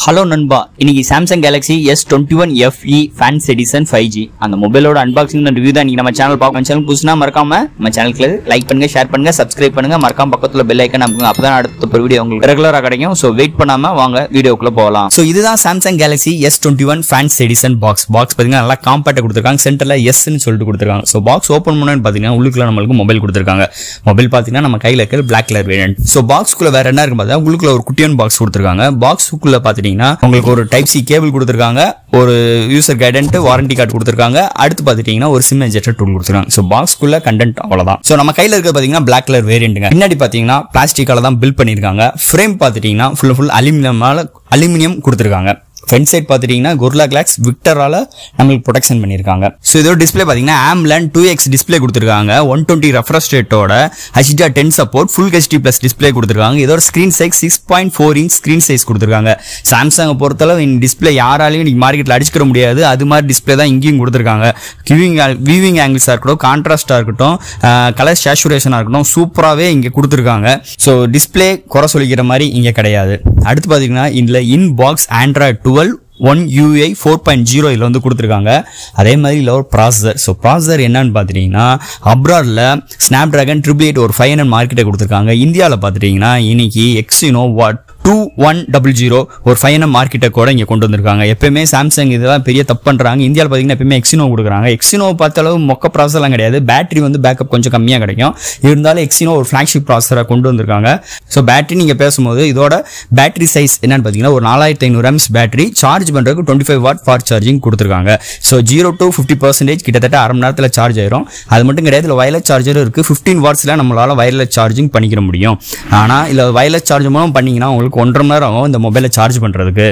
hello நண்பா இன்னைக்கு Samsung Galaxy S twenty one FE fans edition five G அந்த மொபைலோட அன்பாக்சிங் ரிவ்யூ தான் இன்னைக்கு நம்ம சேனல் பார்க்க சேனல் புதுசுனா மறக்காம நம்ம சேனலுக்கு லைக் பண்ணுங்க ஷேர் பண்ணுங்க சப்ஸ்கிரைப் பண்ணுங்க மறக்காம பக்கத்துல பெல் ஐக்கன் நமக்கு அப்பதான் அடுத்த ஒரு வீடியோ உங்களுக்கு ரெகுலரா கிடைக்கும் ஸோ வெயிட் பண்ணாம வாங்க வீடியோக்குள்ள போகலாம் ஸோ இதுதான் Samsung Galaxy S twenty one fans edition box box பார்த்தீங்கன்னா நல்லா காம்பேக்ட் கொடுத்துருக்காங்க சென்டர்ல எஸ்ன்னு சொல்லிட்டு கொடுத்துருக்காங்க ஸோ பாக்ஸ் ஓப்பன் பண்ணு பார்த்தீங்கன்னா உள்ளுக்குள்ள நம்மளுக்கு மொபைல் கொடுத்துருக்காங்க மொபைல் பார்த்தீங்கன்னா நம்ம கையில் இருக்கிற பிளாக் கலர் வேரியன்ட் ஸோ பாக்ஸ்க்குள்ள வேற என்ன இருக்கு பார்த்தா உள்ளுக்குள்ள ஒரு குட்டியான பாக்ஸ் கொடுத்துருக்காங்க பாக்ஸுக்குள்ள பார்த்துட்டீங்கன்னா உங்களுக்கு ஒரு டைப் சி கேபிள் கொடுத்துருக்காங்க ஒரு யூசர் கைடன்ட் வாரண்டி கார்டு கொடுத்துருக்காங்க அடுத்து பார்த்துட்டீங்கன்னா ஒரு சிம் எஜெக்டர் டூல் கொடுத்துருக்காங்க ஸோ பாக்ஸ்க்குள்ள கண்டென்ட் அவ்வளவுதான் ஸோ நம்ம கையில் இருக்கிறது பார்த்தீங்கன்னா பிளாக் கலர் வேரியண்ட்டுங்க பின்னாடி பார்த்தீங்கன்னா பிளாஸ்டிக்கால தான் பில்ட் பண்ணியிருக்காங்க ஃப்ரேம் பார்த்துட்டீங்கன்னா ஃபுல் ஃபுல் அலுமினியமால அலுமினியம் கொடுத்துருக்காங்க ஃப்ரண்ட் சைட் பார்த்துட்டீங்கன்னா குர்லா கிளாக்ஸ் விக்டரால நம்மளுக்கு ப்ரொடெக்ஷன் பண்ணியிருக்காங்க ஸோ இதோட டிஸ்பிளே பார்த்தீங்கன்னா ஆம்லன் டூ எக்ஸ் டிஸ்பிளே கொடுத்துருக்காங்க ஒன் டுவெண்ட்டி ரெஃப்ரெஷ் ரேட்டோட HDR ten support full HD plus display கொடுத்துருக்காங்க இதோட screen size six point four inch screen size கொடுத்துருக்காங்க சாம்சங்கை பொறுத்தளவு இந்த டிஸ்பிளே யாராலையும் இன்னைக்கு மார்க்கெட்டில் அடிச்சுக்கிற முடியாது அது மாதிரி டிஸ்பிளே தான் இங்கேயும் கொடுத்துருக்காங்க வியூவிங் வியூவிங் ஆங்கிள்ஸாக இருக்கட்டும் கான்ட்ராஸ்டாக இருக்கட்டும் கலர் சேச்சுரேஷனாக இருக்கட்டும் சூப்பராகவே இங்கே கொடுத்துருக்காங்க ஸோ டிஸ்பிளே குறை சொல்லிக்கிற மாதிரி இங்கே கிடையாது அடுத்து பார்த்தீங்கன்னா இதில் in box android twelve one UI four point zero இதில் வந்து கொடுத்துருக்காங்க அதே மாதிரி இதில் ஒரு ப்ராசஸர் ஸோ ப்ராசஸர் என்னன்னு பார்த்துட்டிங்கன்னா அப்ராடில் ஸ்னாப் ட்ராகன் ட்ரிபிள் எயிட் ஒரு ஃபைவ் ஹண்ட்ரட் மார்க்கெட்டை கொடுத்துருக்காங்க இந்தியாவில் பார்த்துட்டிங்கன்னா இன்னைக்கு எக்ஸினோ வாட் டூ ஒன் டபுள் ஜீரோ ஒரு ஃபைவ் ஹண்ட்ரட் மார்க்கெட்டை கூட இங்கே கொண்டு வந்திருக்காங்க எப்பயுமே சாம்சங் இதெல்லாம் பெரிய தப்பு பண்ணுறாங்க இந்தியாவில் பார்த்தீங்கன்னா எப்பயுமே எக்ஸினோ கொடுக்குறாங்க எக்ஸினோ பார்த்த அளவு மொக்க ப்ராசஸ்லாம் கிடையாது பேட்டரி வந்து பேக்கப் கொஞ்சம் கம்மியாக கிடைக்கும் இருந்தாலும் எக்ஸினோ ஒரு ஃப்ளாக்ஷிப் ப்ராசஸரை கொண்டு வந்திருக்காங்க ஸோ பேட்டரி நீங்கள் பேசும்போது இதோட பேட்டரி சைஸ் என்னன்னு பார்த்தீங்கன்னா ஒரு நாலாயிரத்தி ஐநூறு எம்ஸ் பேட்டரி சார்ஜ் பண்ணுறதுக்கு twenty five watt for charging கொடுத்துருக்காங்க so zero to fifty percentage கிட்டத்தட்ட அரை மணி நேரத்தில் சார்ஜ் ஆயிரும் அது மட்டும் கிடையாது இதில் வயர்லெஸ் சார்ஜரும் இருக்குது ஃபிஃப்டீன் வாட்ஸில் நம்மளால் வயர்லெஸ் சார்ஜிங் பண்ணிக்கிற முடியும் ஆனால் இதில் வயர்லெஸ் சார்ஜ் மூலம் பண்ணிங்கன்னா உங்களுக்கு ஒன்றரை மணி நேரம் ஆகும் இந்த மொபைலை சார்ஜ் பண்ணுறதுக்கு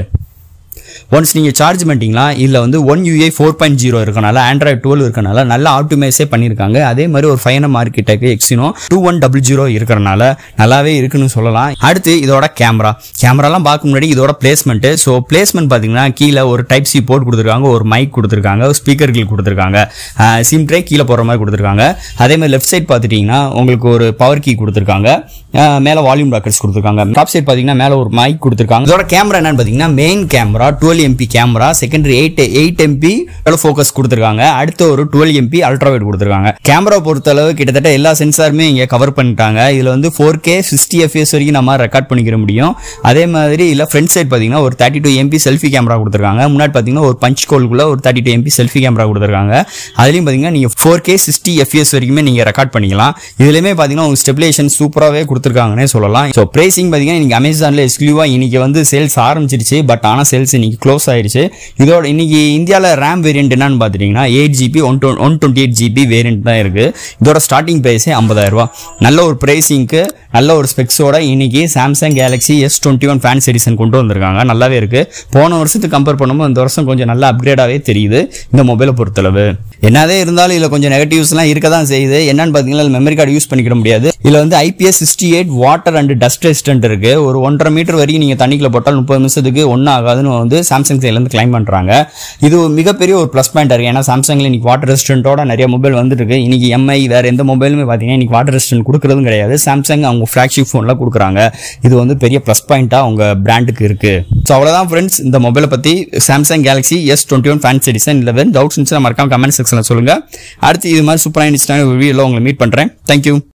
ஒன்ஸ் நீங்கள் சார்ஜ் பண்ணிட்டீங்களா இதில் வந்து one UI four point zero இருக்கனால ஆண்ட்ராய்ட் டுவெல் இருக்கனால நல்ல ஆப்டிமைஸே பண்ணியிருக்காங்க அதே மாதிரி ஒரு ஃபைவ் ஹண்ட்ரட் மார்க்கெட்டுக்கு Exynos two one double zero இருக்கிறனால நல்லாவே இருக்குன்னு சொல்லலாம் அடுத்து இதோட கேமரா கேமராலாம் பார்க்க முன்னாடி இதோட பிளேஸ்மெண்ட்டு ஸோ பிளேஸ்மெண்ட் பார்த்தீங்கன்னா கீழே ஒரு டைப் சி போர்ட் கொடுத்துருக்காங்க ஒரு மைக் கொடுத்துருக்காங்க ஸ்பீக்கர்கள் கொடுத்துருக்காங்க சிம் ட்ரே கீழே போகிற மாதிரி கொடுத்துருக்காங்க அதே மாதிரி லெஃப்ட் சைட் பார்த்துட்டிங்கன்னா உங்களுக்கு ஒரு பவர் கீ கொடுத்துருக்காங்க மேலே வால்யூம் ப்ராக்கெட்ஸ் கொடுத்துருக்காங்க டாப் சைட் பார்த்தீங்கன்னா மேலே ஒரு மைக் கொடுத்துருக்காங்க இதோட கேமரா என்னன்னு பார்த்தீங்கன்னா main camera twelve MP camera secondary eight eight MP focus கொடுத்துருக்காங்க அடுத்து ஒரு டுவெல் எம்பி அல்ட்ராவைட் கொடுத்துருக்காங்க கேமரா பொறுத்தளவு கிட்டத்தட்ட எல்லா சென்சாருமே இங்கே கவர் பண்ணிட்டாங்க இதில் வந்து ஃபோர் கே சிக்ஸ்டி எஃப்எஸ் வரைக்கும் நம்ம ரெக்கார்ட் பண்ணிக்கிற முடியும் அதே மாதிரி இல்லை ஃப்ரண்ட் சைட் பார்த்தீங்கன்னா ஒரு thirty two MP selfie camera கொடுத்துருக்காங்க முன்னாடி பார்த்தீங்கன்னா ஒரு பஞ்ச் கோல்குள்ள ஒரு thirty two MP selfie camera கொடுத்துருக்காங்க அதுலேயும் பார்த்தீங்கன்னா நீங்கள் ஃபோர் கே சிக்ஸ்டி எஃப்எஸ் வரைக்குமே நீங்கள் ரெக்கார்ட் பண்ணிக்கலாம் இதுலையுமே பார்த்தீங்கன்னா உங்களுக்கு ஸ்டெபிலேஷன் சூப்பராகவே கொடுத்துருக்காங்கன்னே சொல்லலாம் ஸோ ப்ரைசிங் பார்த்தீங்கன்னா இன்னைக்கு அமேசானில் எக்ஸ்க்ளூவாக இன்னைக்கு வந்து சேல்ஸ் ஆரம்பிச்சிருச்சு பட் ஆனால் சேல்ஸ் இன்னைக்கு க்ளோஸ் ஆயிருச்சு இதோட இன்னைக்கு இந்தியாவில் ரேம் வேரியன்ட் என்னன்னு பார்த்துட்டிங்கன்னா eight GB one to one twenty eight GB variant தான் இருக்குது இதோட ஸ்டார்டிங் ப்ரைஸே ஐம்பதாயிரம் ரூபா நல்ல ஒரு ப்ரைஸிங்க்கு நல்ல ஒரு ஸ்பெக்ஸோட இன்னைக்கு Samsung Galaxy S twenty one fans edition கொண்டு வந்திருக்காங்க நல்லாவே இருக்குது போன வருஷத்துக்கு கம்பேர் பண்ணும்போது இந்த வருஷம் கொஞ்சம் நல்லா அப்கிரேடாகவே தெரியுது இந்த மொபைலை பொறுத்தளவு என்னதே இருந்தாலும் இதில் கொஞ்சம் நெகட்டிவ்ஸ்லாம் இருக்க தான் செய்யுது என்னன்னு பார்த்தீங்கன்னா மெமரி கார்டு யூஸ் பண்ணிக்கிற முடியாது இதில் வந்து IPS sixty eight water and dust resistant இருக்கு ஒரு ஒன்றரை மீட்டர் வரைக்கும் நீங்கள் தண்ணிக்குள்ள போட்டால் முப்பது நிமிஷத்துக்கு ஒன்றும் ஆகாதுன்னு வந்து சாம்சங் சைட்லேருந்து கிளைம் பண்ணுறாங்க இது ஒரு மிகப்பெரிய ஒரு ப்ளஸ் பாயிண்ட் இருக்கு ஏன்னா சாம்சங்ல இன்னைக்கு வாட்டர் ரெசிஸ்டன்ட்டோட நிறைய மொபைல் வந்துட்டு இருக்கு இன்னைக்கு எம்ஐ வேற எந்த மொபைலுமே பார்த்தீங்கன்னா இன்னைக்கு வாட்டர் ரெசிஸ்டன்ட் கொடுக்குறதும் கிடையாது சாம்சங் அவங்க ஃபிளாக்ஷிப் ஃபோனில் கொடுக்குறாங்க இது வந்து பெரிய ப்ளஸ் பாயிண்ட்டாக அவங்க பிராண்டுக்கு இருக்கு ஸோ அவ்வளோதான் ஃப்ரெண்ட்ஸ் இந்த மொபைலை பற்றி Samsung Galaxy S twenty one fans edition இல்லை டவுட்ஸ் இருந்துச்சுன்னா மறக்காம கமெண்ட் செக்ஷனில் சொல்லுங்க அடுத்து இது மாதிரி சூப்பராக இருந்துச்சுன்னா ஒரு வீடியோவில் உங்களை மீட் பண்ணுறேன் தேங்க்யூ